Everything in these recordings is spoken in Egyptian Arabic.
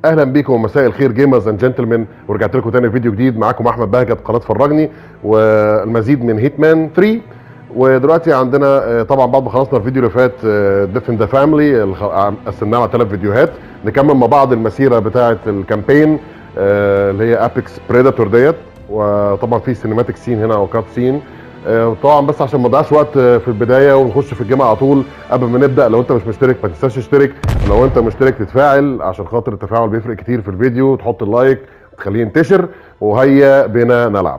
اهلا بيكم ومساء الخير جيمرز اند جنتلمان ورجعت لكم تاني فيديو جديد معاكم احمد بهجت قناه فرجني والمزيد من هيتمان 3 ودلوقتي عندنا آه، طبعا بعد ما خلصنا الفيديو اللي فات ديث ان ذا فاميلي قسمناه على ثلاث فيديوهات نكمل مع بعض المسيره بتاعه الكامبين آه، اللي هي ابيكس بريداتور ديت وطبعا في سينماتيك سين هنا او كات سين آه، طبعا بس عشان ما نضيعش وقت آه، في البدايه ونخش في الجيم على طول قبل ما نبدا لو انت مش مشترك ما تنساش تشترك لو انت مشترك تتفاعل عشان خاطر التفاعل بيفرق كتير في الفيديو تحط اللايك تخليه ينتشر وهيا بنا نلعب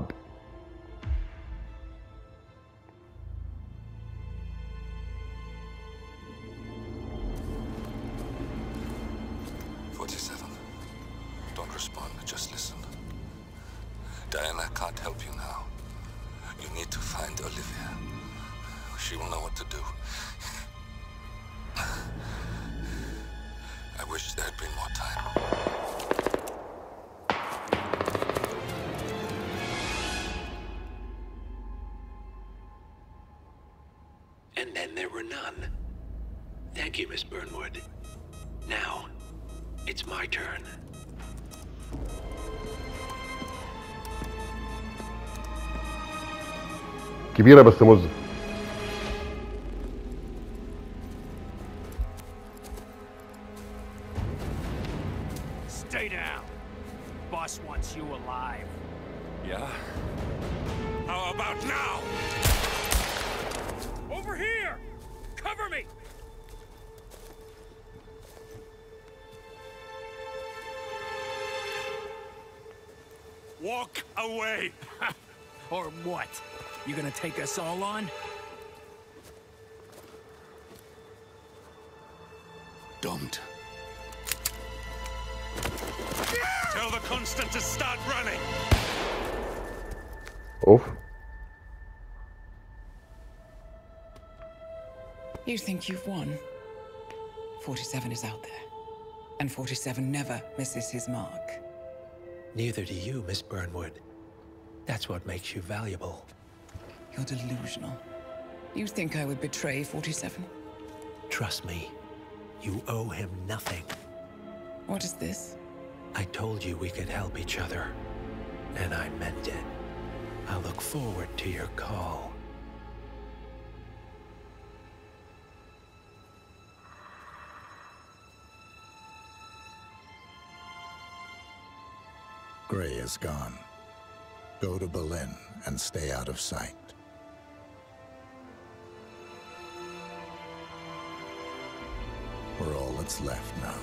Forty-seven. Don't respond. Just listen. Diana can't help you now. You need to find Olivia. She will know what to do. I wish there had been more time. And then there were none. Thank you, Miss Burnwood. Now, it's my turn. كبيره بس مزه Stay down. Boss wants you alive. Yeah? How about now? Over here! Cover me! Walk away! Or what? You gonna take us all on? Don't. Tell the constant to start running! اوف You think you've won? 47 is out there. And 47 never misses his mark. Neither do you, Miss Burnwood. That's what makes you valuable. You're delusional. You think I would betray 47? Trust me, you owe him nothing. What is this? I told you we could help each other, and I meant it. I look forward to your call. Gray is gone. Go to Berlin and stay out of sight. We're all that's left now.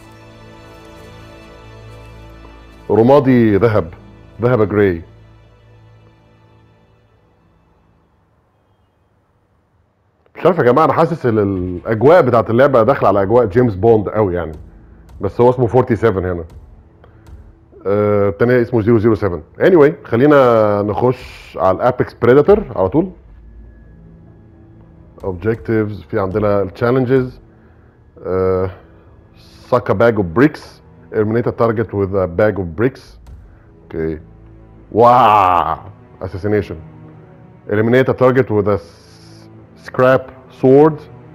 رمادي ذهب ذهب جراي مش عارف يا جماعه انا حاسس ان الاجواء بتاعت اللعبه داخله على اجواء جيمس بوند قوي يعني بس هو اسمه 47 هنا آه، التاني اسمه 007 anyway خلينا نخش على الابيكس بريداتور على طول objectives في عندنا التشالنجز suck a bag of bricks eliminate a target with a bag of bricks okay wow assassination eliminate a target with a s- scrap sword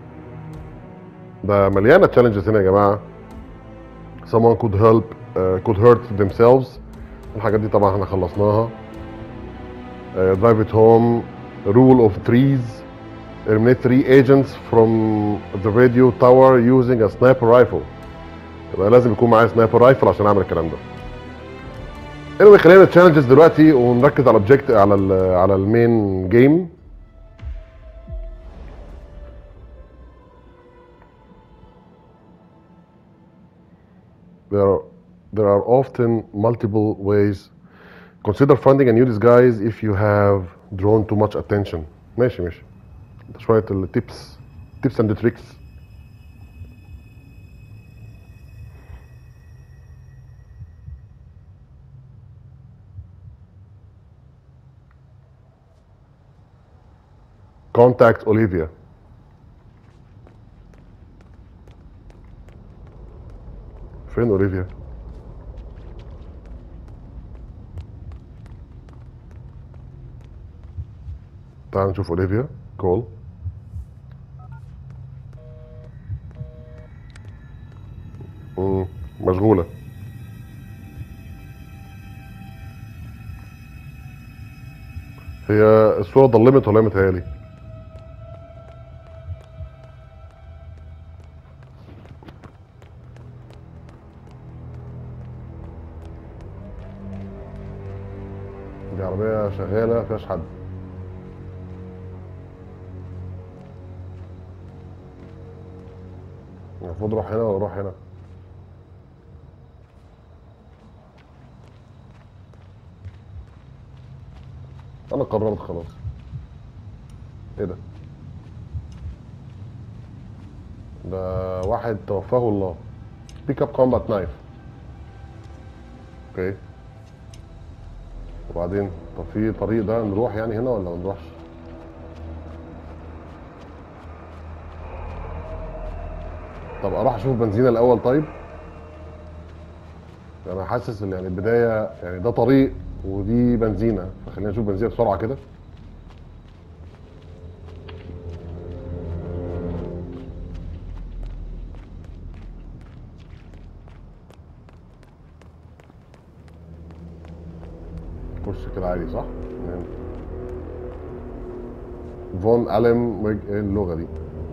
ده مليانه challenges هنا يا جماعه someone could help uh, could hurt themselves الحاجات دي طبعا احنا خلصناها uh, drive it home rule of threes eliminate three agents from the radio tower using a sniper rifle يبقى لازم يكون معايا سنايبر رايفل عشان اعمل الكلام ده anyway خلينا التشالنجز دلوقتي ونركز على object على ال على المين جيم There are, there are often multiple ways. Consider finding a new disguise if you have drawn too much attention. ماشي ماشي. ده شوية التيبس tips and tricks. Contact Olivia. فين اوليفيا؟ تعال نشوف اوليفيا كول مم، مشغولة هي الصوره ضلمت ولا هي متهيألي دي عربية شغالة مفيهاش حد المفروض اروح هنا ولا اروح هنا انا قررت خلاص ايه ده ده واحد توفاه الله بيك اب كومبات نايف اوكي وبعدين طب في طريق ده نروح يعني هنا ولا ما نروحش طب اروح اشوف بنزينه الاول طيب انا حاسس ان يعني البدايه يعني ده طريق ودي بنزينه فخلينا نشوف بنزينه بسرعه كده خش كده عادي صح؟ تمام فون ألم ويج ايه اللغة دي؟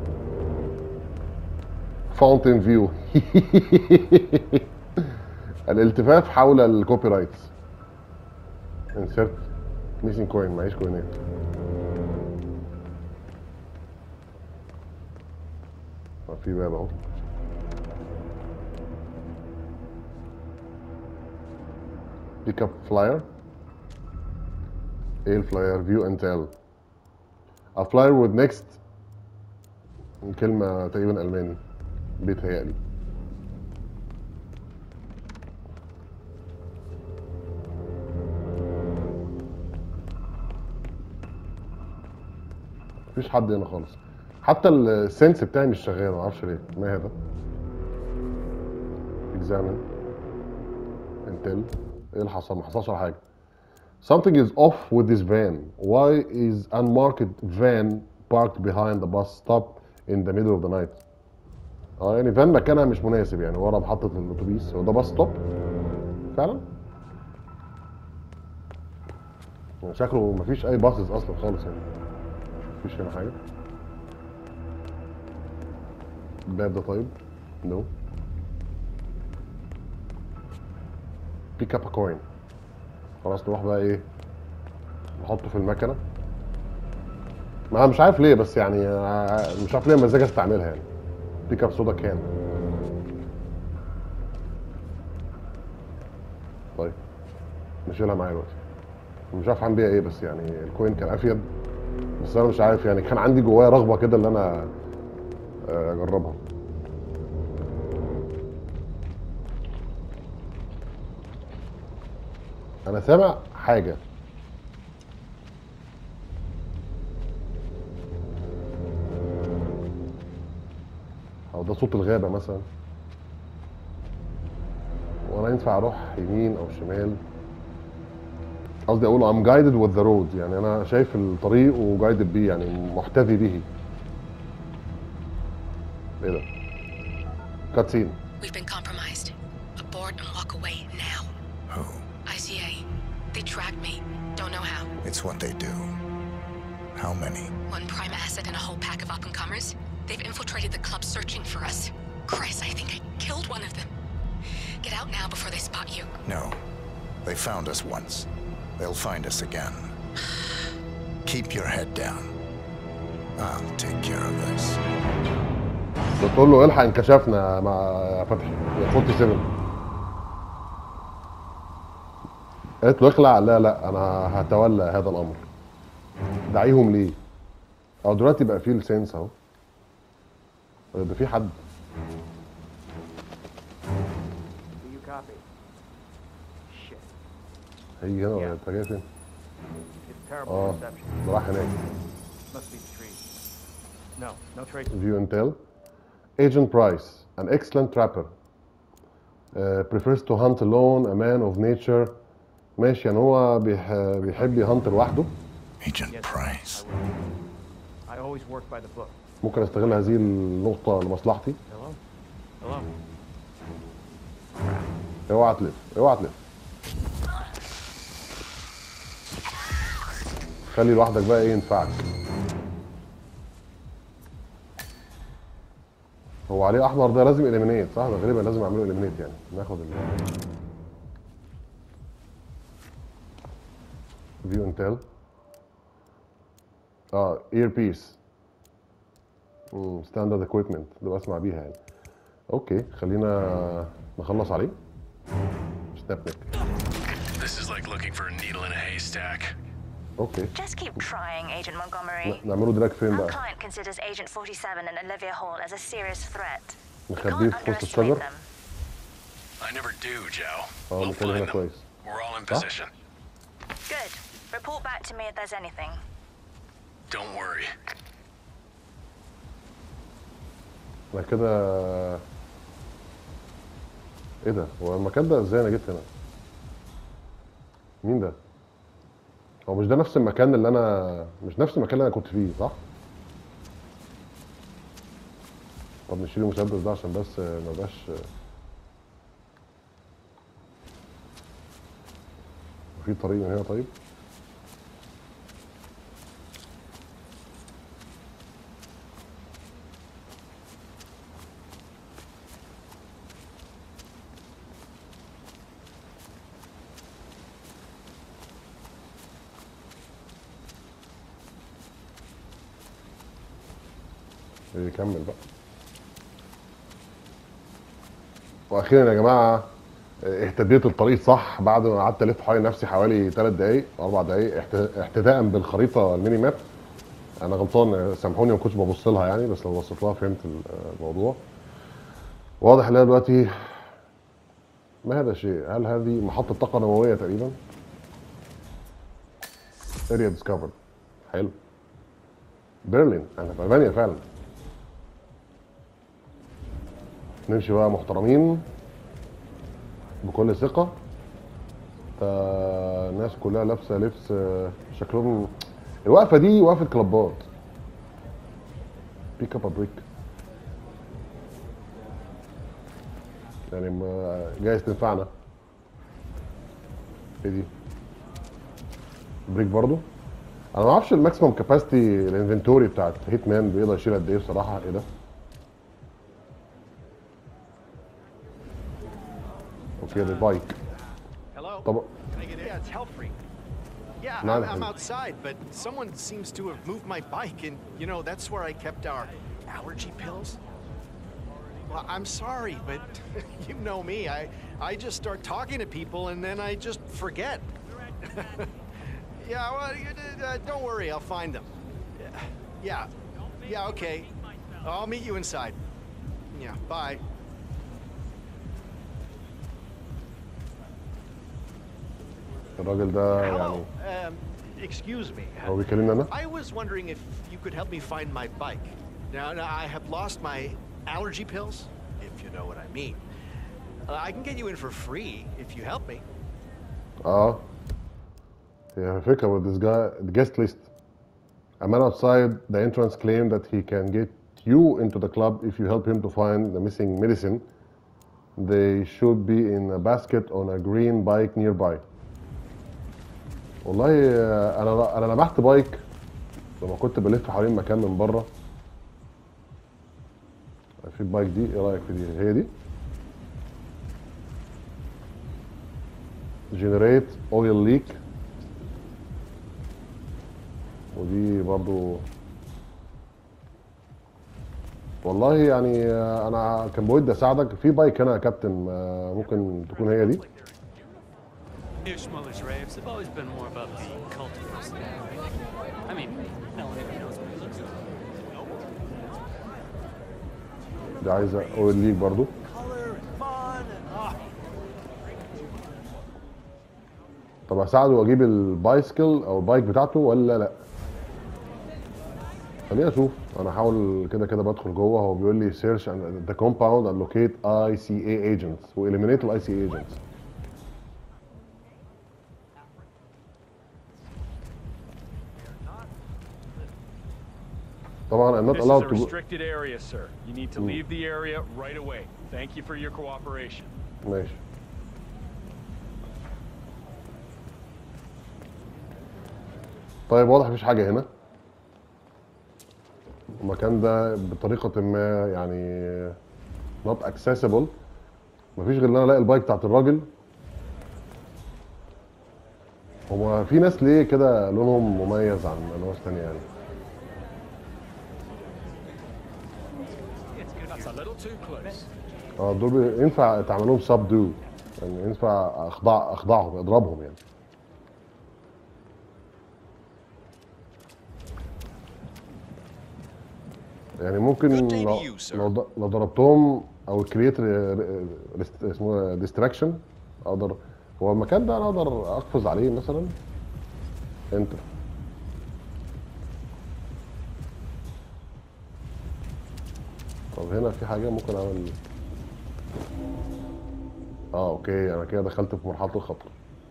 فاونتن فيو الالتفاف حول الكوبي رايتس انسرت ميسنج كوين معيش كوينات آه، في باب اهو بيك اب فلاير ايه الفلاير فيو اند تيل A flyer with next كلمة تقريبا ألماني بيتهيألي مفيش حد هنا خالص حتى السنس بتاعي مش شغال معرفش ليه ما هذا examine انتل ايه اللي حصل ما حصلش ولا حاجه Something is off with this van. Why is unmarked van parked behind the bus stop in the middle of the night? اه يعني فان مكانها مش مناسب يعني ورا محطة الأتوبيس هو ده باص ستوب؟ فعلا؟ يعني شكله مفيش أي باصز أصلا خالص يعني مفيش هنا حاجة الباب ده طيب؟ نو بيك اب كوين خلاص نروح بقى ايه نحطه في المكنه ما أنا مش عارف ليه بس يعني آه، مش عارف ليه مزاج استعملها يعني بيك اب سودا كان طيب نشيلها معايا دلوقتي مش عارف اعمل بيها ايه بس يعني الكوين كان افيد بس انا مش عارف يعني كان عندي جوايا رغبه كده اللي انا آه، اجربها انا سامع حاجه او ده صوت الغابه مثلا وانا ينفع اروح يمين او شمال قصدي اقول I'm guided with the road يعني انا شايف الطريق وجايدد بيه يعني محتذي به ايه ده كاتسين We've been compromised. Abort and walk away now. Who? ICA. They tracked me. Don't know how. It's what they do. How many? One prime asset and a whole pack of up and comers. They've infiltrated the club searching for us. Christ, I think I killed one of them. Get out now before they spot you. No. They found us once. They'll find us again. Keep your head down. I'll take care of this. بتقول له الحق انكشفنا مع يا فتحي يا 47 قالت له اخلع لا لا انا هتولى هذا الامر دعيهم ليه او دلوقتي بقى فيه السنس اهو ده في حد Do you copy? Shit. هيجي هنا ولا انت جاي فين؟ It's terrible اه reception. ده راح هناك Must be the trees. No, no trace. view and tell agent price an excellent trapper uh, prefers to hunt alone a man of nature ماشي يعني هو بيح... بيحب يهنت لوحده Agent Yes, Price. I will. I always work by the book. ممكن استغل هذه النقطة لمصلحتي Hello? Hello? اوعى تلف اوعى تلف خلي لوحدك بقى ايه ينفعك هو عليه احمر ده لازم اليمينيت صح ده غالبا لازم اعمله اليمينيت يعني ناخد ال فيو انتل اه اير بيس ستاندرد اكويبمنت ده بسمع بيها يعني اوكي خلينا نخلص عليه سناب نيك This is like looking for a needle in a haystack. اوكي Just keep trying, Agent Montgomery. ن- نعمله دراج فين Our بقى client considers Agent 47 and Olivia Hall as a serious threat. We نخبيه can't في وسط underestimate الشجر them. I never do, Joe. اه We'll مكان هنا find them. كويس We're all in Huh? position. Good. Report back to me if there's anything. Don't worry. انا كده ايه ده هو المكان ده ازاي انا جيت هنا مين ده هو مش ده نفس المكان اللي انا مش نفس المكان اللي انا كنت فيه صح طب نشيل المسدس ده عشان بس ما يبقاش في طريق من هنا طيب يكمل بقى واخيرا يا جماعه اهتديت الطريق صح بعد ما قعدت الف حوالي نفسي حوالي 3 دقايق او 4 دقايق احت- احتداء بالخريطه الميني ماب انا غلطان سامحوني ما كنتش ببص لها يعني بس لو بصيت لها فهمت الموضوع واضح ان أنا دلوقتي ما هذا الشيء هل هذه محطه طاقه نوويه تقريبا اريا ديسكفرد حلو برلين انا في المانيا فعلا نمشي بقى محترمين بكل ثقة تا الناس كلها لابسة لبس آه، شكلهم الوقفة دي وقفة كلابات بيك اب بريك يعني ما جايز تنفعنا ايه دي بريك برضو انا ما اعرفش الماكسيمم كاباسيتي الانفنتوري بتاعت هيت مان بيقدر يشيل قد ايه بصراحه ايه ده اوكي ده بايك Hello? طب Can I get in? Yeah, it's Hellfree. Yeah, Not I'm, I'm him. outside, but someone seems to have moved my bike, and you know that's where I kept our allergy pills. Well, I'm sorry, but you know me. I I just start talking to people, and then I just forget. yeah, well, you, uh, don't worry, I'll find them. Yeah, yeah, okay. I'll meet you inside. Yeah, bye. الراجل ده يعني Hello. Um, excuse me. هو بيكلمني انا I was wondering if you could help me find my bike. Now, now I have lost my allergy pills, if you know what I mean. Uh, I can get you in for free if you help me. اه هي فكره with this guy the guest list a man outside the entrance claimed that he can get you into the club if you help him to find the missing medicine they should be in a basket on a green bike nearby والله آه، انا انا لمحت بايك لما كنت بلف حوالين مكان من بره في البايك دي ايه رايك في دي هي دي جنريت اويل ليك ودي برضو والله يعني آه، انا كان بودي اساعدك في بايك هنا يا كابتن آه، ممكن تكون هي دي Ishmael's raves have always been more about the cult of personality. I mean, no one even knows what he looks like. دي عايزه اويل ليك برضو Color and fun and ah. طب اساعده واجيب البايسكل او البايك بتاعته ولا لا خليني اشوف انا هحاول كده كده بدخل جوه هو بيقول لي سيرش ذا كومباوند اند لوكيت اي سي اي ايجنتس واليمينيت الاي سي ايجنتس طبعا I'm not This is a allowed to go- restricted area, sir. You need to leave the area right away. Thank you for your cooperation. ماشي طيب واضح مفيش حاجه هنا المكان ده بطريقه ما يعني not accessible مفيش غير ان انا الاقي البايك بتاعت الراجل هو في ناس ليه كده لونهم مميز عن ناس تانية يعني That's a little too close. اه دول بي- ينفع تعملهم سب دو يعني ينفع اخضع اخضعهم اضربهم يعني يعني ممكن لو لو ض- لو ضربتهم او كرييت اسمه ديستراكشن اقدر هو المكان ده انا اقدر اقفز عليه مثلا انتر طب هنا في حاجه ممكن اعمل اه اوكي انا كده دخلت في مرحله الخطر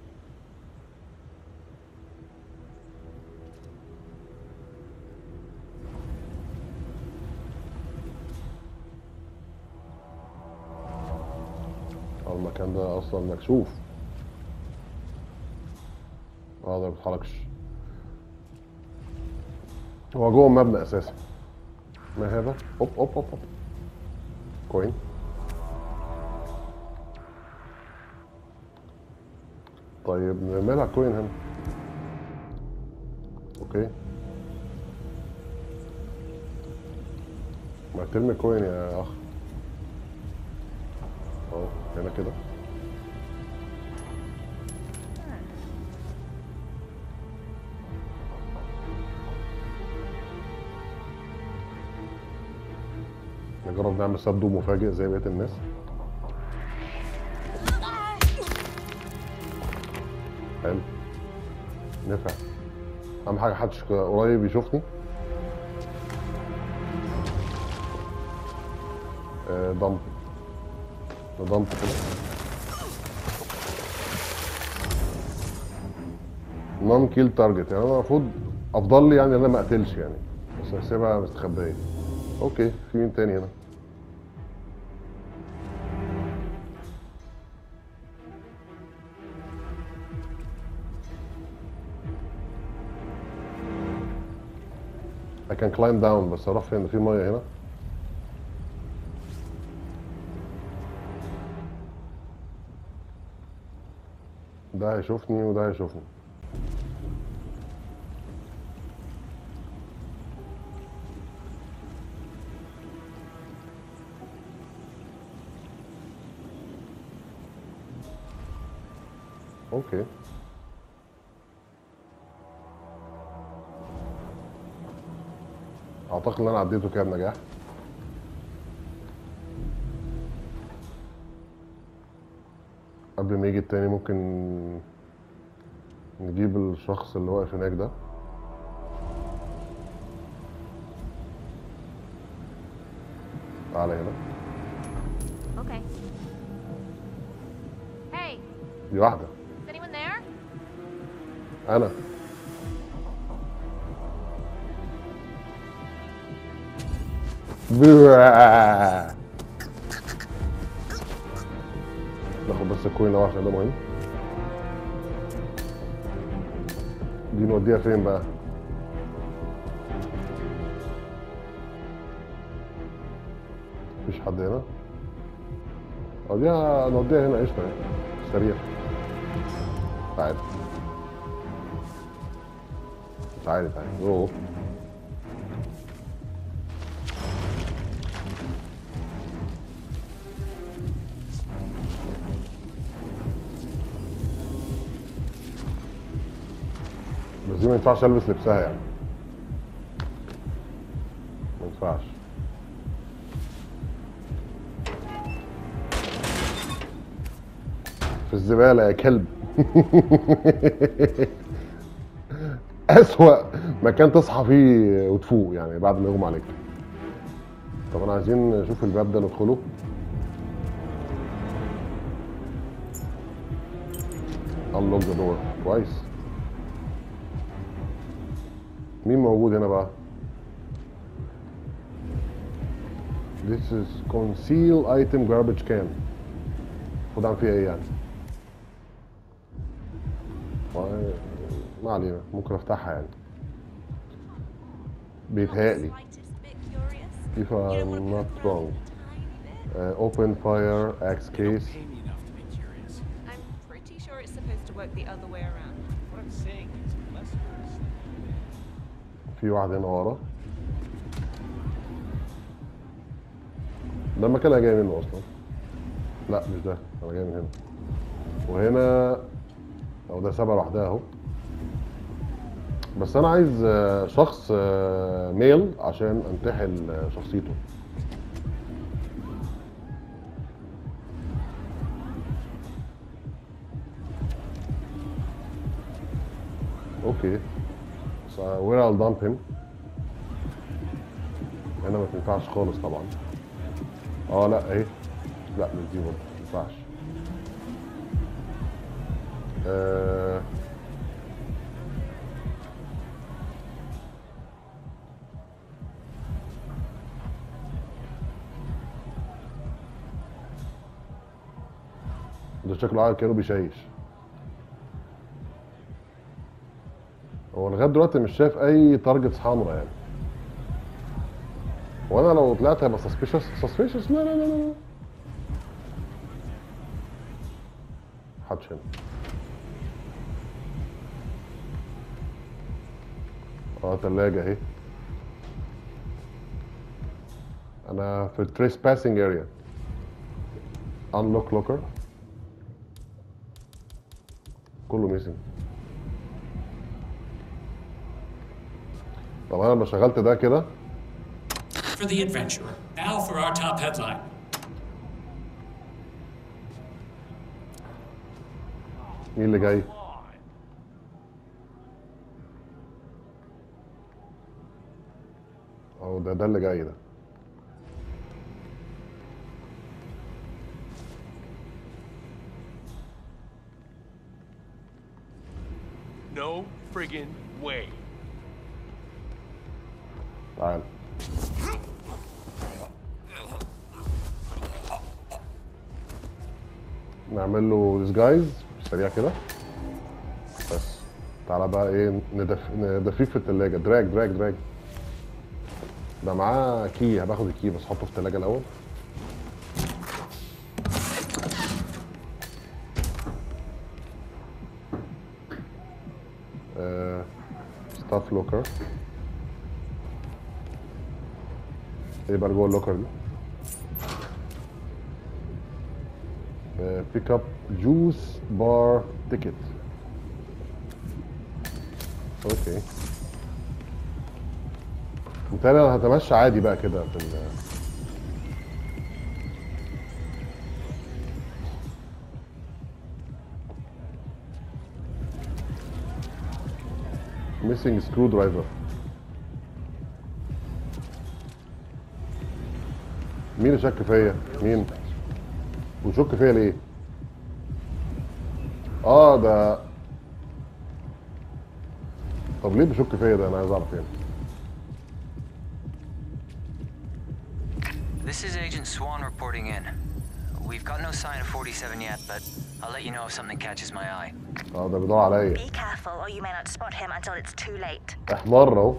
اه المكان ده اصلا مكشوف اه ده ما بيتحركش هو جوه المبنى اساسا ما هذا اوب اوب اوب اوب كوين طيب نعملها كوين هنا اوكي ما ترمي كوين يا اخ اهو هنا كده نجرب نعمل سبدو مفاجئ زي بقيه الناس حلو نفع اهم حاجه محدش قريب يشوفني آه، ضم ضم كده نون كيل تارجت يعني انا المفروض افضل لي يعني ان انا ما اقتلش يعني بس هسيبها مستخبيه اوكي في مين تاني هنا I can climb down بس اروح فين في ميه هنا ده هيشوفني وده هيشوفني اوكي اعتقد ان انا عديته كده بنجاح قبل ما يجي التاني ممكن نجيب الشخص اللي واقف هناك ده تعالى هنا Okay. Hey, دي واحدة is anyone there? أنا ناخد بس الكوين ده عشان ده مهم دي نوديها فين بقى؟ مفيش حد هنا؟ اه دي نوديها هنا قشطة يعني سريع تعالى تعالى تعالى اوه بس دي ما ينفعش البس لبسها يعني ما ينفعش في الزبالة يا كلب أسوأ مكان تصحى فيه وتفوق يعني بعد ما يغمى عليك طب انا عايزين نشوف الباب ده ندخله unlock the door كويس مين موجود هنا بقى This is conceal item garbage can خد عن فيها ايه يعني والله ما علينا ممكن افتحها يعني بيتهيألي if I'm not wrong uh, open fire axe case I'm pretty sure it's supposed to work the other way around. What I'm saying is, less worse. في واحد هنا ورا ده المكان اللي أنا جاي منه اصلا لا مش ده انا جاي من هنا وهنا او ده سبعة لوحدها اهو بس انا عايز آه، شخص آه، ميل عشان انتحل آه، شخصيته اوكي so where I'll dump him هنا ما تنفعش خالص طبعا اه لا اهي لا مش دي برضه ما ينفعش آه ده شكله عامل كانه بيشيش هو لغايه دلوقتي مش شايف اي تارجتس حمراء يعني وانا لو طلعت هيبقى سسبيشس سسبيشس لا لا لا لا محدش هنا اه تلاجة اهي انا في التريس باسنج اريا انلوك لوكر كله ميسنج طب انا لما شغلت ده كده For the adventurer. Now for our top headline. مين اللي جاي؟ اهو ده ده اللي جاي ده No friggin' way. تعال نعمل له ديسجايز سريع كده بس تعالى بقى ايه ندف... ندفيه في التلاجة دراج دراج دراج ده معاه كي هباخد الكي بس احطه في التلاجة الاول ستاف لوكر ايه بقى جوه اللوكر دي بيك اب جوس بار تيكت اوكي متهيألي انا هتمشى عادي بقى كده في ال missing screwdriver مين اللي شك فيا؟ مين؟ وشك فيا ليه؟ اه ده طب ليه بيشك فيا ده؟ انا عايز اعرف يعني This is Agent Swan reporting in. We've got no sign of 47 yet, but I'll let you know if something catches my eye. اه ده بيدور عليا Be careful, or you may not spot him until it's too late. احمر اهو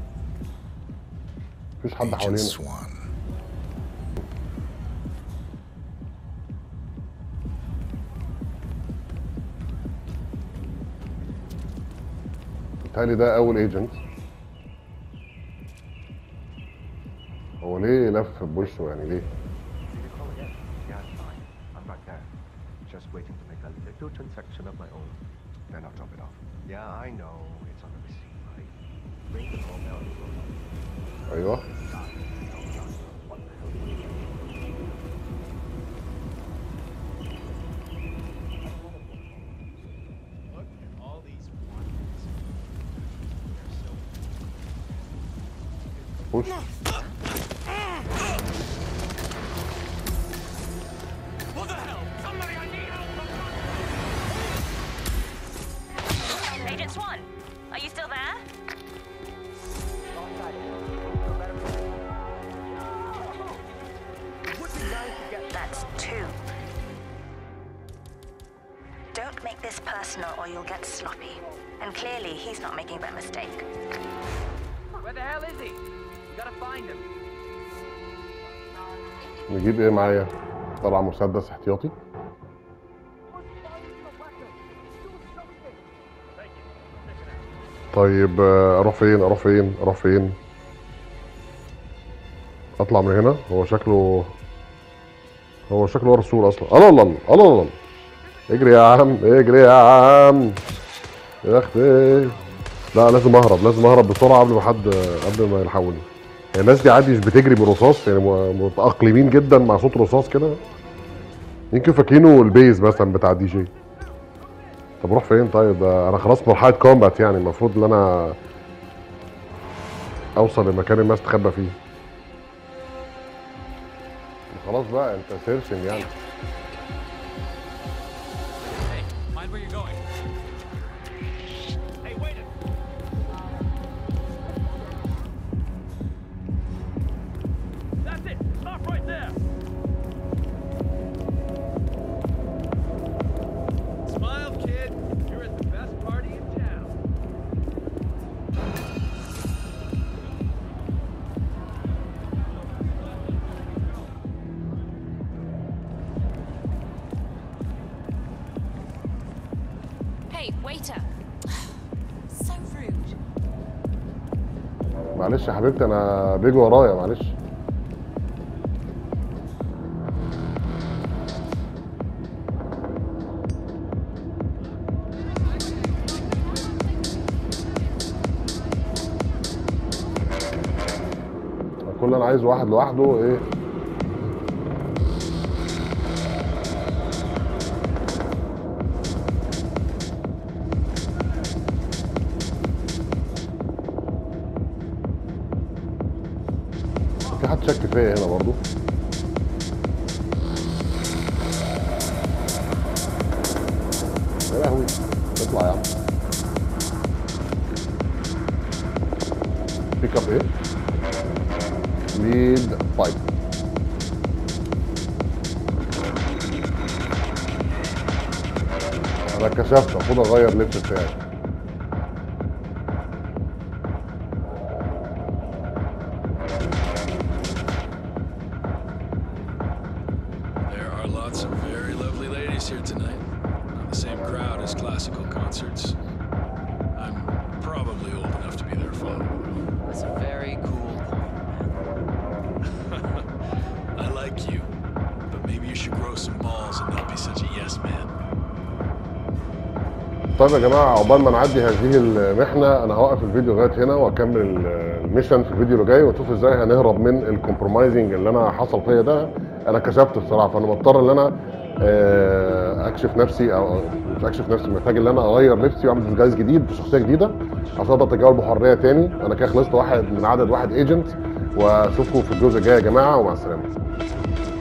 مفيش حد Agent حوالينا Swan. بيتهيألي ده اول ايجنت هو ليه لف بوشه يعني ليه؟ Yeah, it's fine. I'm back there. Just waiting to make a little transaction of my own. Then I'll drop it off. Yeah, I know. It's on the receipt, right? Ring the doorbell and close up. ايوه Look at all these warnings. They're so push What the hell? Somebody, I need help! Agent Swan, are you still there? That's two. Don't make this personal or you'll get sloppy. And clearly, he's not making that mistake. Where the hell is he? We gotta find him. نجيب ايه معايا طلع مسدس احتياطي طيب آه، اروح فين اروح فين اروح فين اطلع من هنا هو شكله هو شكله ورا السور اصلا الله الله الله الله الله اجري يا عم اجري يا عم يا اختي لا لازم اهرب لازم اهرب بسرعه قبل ما حد قبل ما يلحقوني الناس دي عادي مش بتجري برصاص يعني م- متاقلمين جدا مع صوت رصاص كده يمكن فاكرينه البيز مثلا بتاع الدي جي طب اروح فين طيب ده انا خلاص مرحله كومبات يعني المفروض ان انا اوصل لمكان الناس تخبى فيه خلاص بقى انت سيرشنج يعني Mind where you're going. Hey, wait a... That's it! Stop right there! Smile, kid. You're at the best party in town. Hey, waiter. so rude. معلش يا حبيبتي انا بيجي ورايا معلش كل اللي انا عايزه واحد لوحده ايه في حد شك فيا هنا برضو يا لهوي اطلع يا عم بيك اب ايه ليد بايب انا كشفت المفروض اغير اللبس بتاعي There are lots of very lovely ladies here tonight. Not the same crowd as classical concerts. I'm probably old enough to be their father, though. That's a very cool I like you, but maybe you should grow some balls and not be such a yes man. طيب يا جماعه عقبال ما نعدي هذه المحنه انا هوقف الفيديو لغايه هنا واكمل ال- الميشن في الفيديو اللي جاي ونشوف ازاي هنهرب من الكومبرومايزنج اللي انا حصل فيا ده انا كشفت الصراحه فانا مضطر ان انا آه، اكشف نفسي او مش اكشف نفسي محتاج ان انا اغير لبسي واعمل ديسجايز جديد بشخصيه جديده عشان اقدر اتجول بحريه تاني انا كده خلصت واحد من عدد واحد ايجنت واشوفكم في الجزء الجاي يا جماعه ومع السلامه